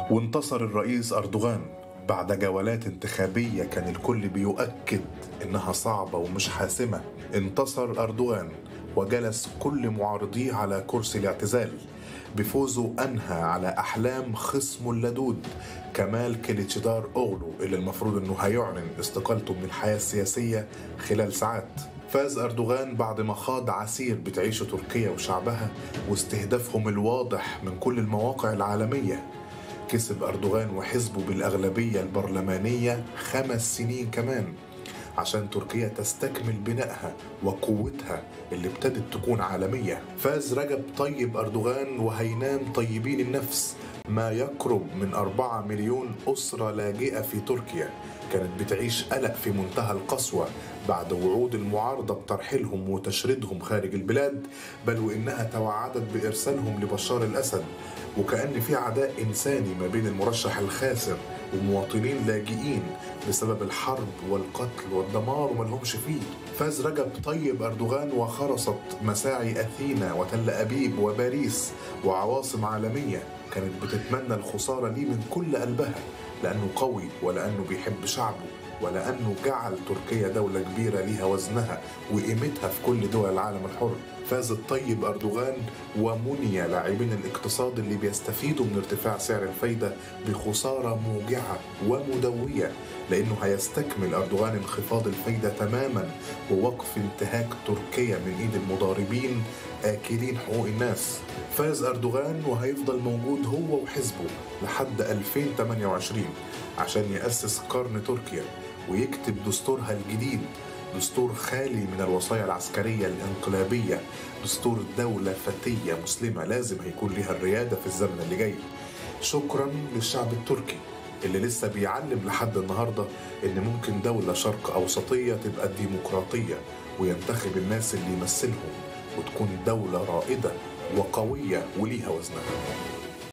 وانتصر الرئيس أردوغان بعد جولات انتخابية كان الكل بيؤكد إنها صعبة ومش حاسمة انتصر أردوغان وجلس كل معارضيه على كرسي الاعتزال بفوزه أنهى على أحلام خصمه اللدود كمال كليتشدار أوغلو اللي المفروض أنه هيعلن استقالته من الحياة السياسية خلال ساعات فاز أردوغان بعد ما خاض عسير بتعيشه تركيا وشعبها واستهدافهم الواضح من كل المواقع العالمية كسب أردوغان وحزبه بالأغلبية البرلمانية خمس سنين كمان عشان تركيا تستكمل بنائها وقوتها اللي ابتدت تكون عالمية فاز رجب طيب أردوغان وهينام طيبين النفس ما يقرب من أربعة مليون أسرة لاجئة في تركيا كانت بتعيش قلق في منتهى القسوة بعد وعود المعارضة بترحيلهم وتشريدهم خارج البلاد بل وإنها توعدت بإرسالهم لبشار الأسد وكأن في عداء إنساني ما بين المرشح الخاسر ومواطنين لاجئين بسبب الحرب والقتل والدمار وما لهمش فيه فاز رجب طيب أردوغان وخرصت مساعي أثينا وتل أبيب وباريس وعواصم عالمية كانت بتتمنى الخسارة ليه من كل قلبها لأنه قوي ولأنه بيحب شعبه ولأنه جعل تركيا دولة كبيرة ليها وزنها وقيمتها في كل دول العالم الحر فاز الطيب أردوغان ومني لاعبين الاقتصاد اللي بيستفيدوا من ارتفاع سعر الفايدة بخسارة موجعة ومدوية لأنه هيستكمل أردوغان انخفاض الفايدة تماما ووقف انتهاك تركيا من إيد المضاربين آكلين حقوق الناس فاز أردوغان وهيفضل موجود هو وحزبه لحد 2028 عشان يأسس قرن تركيا ويكتب دستورها الجديد دستور خالي من الوصايا العسكرية الانقلابية دستور دولة فتية مسلمة لازم هيكون لها الريادة في الزمن اللي جاي شكرا للشعب التركي اللي لسه بيعلم لحد النهارده ان ممكن دولة شرق اوسطية تبقى ديمقراطية وينتخب الناس اللي يمثلهم وتكون دولة رائدة وقوية وليها وزنها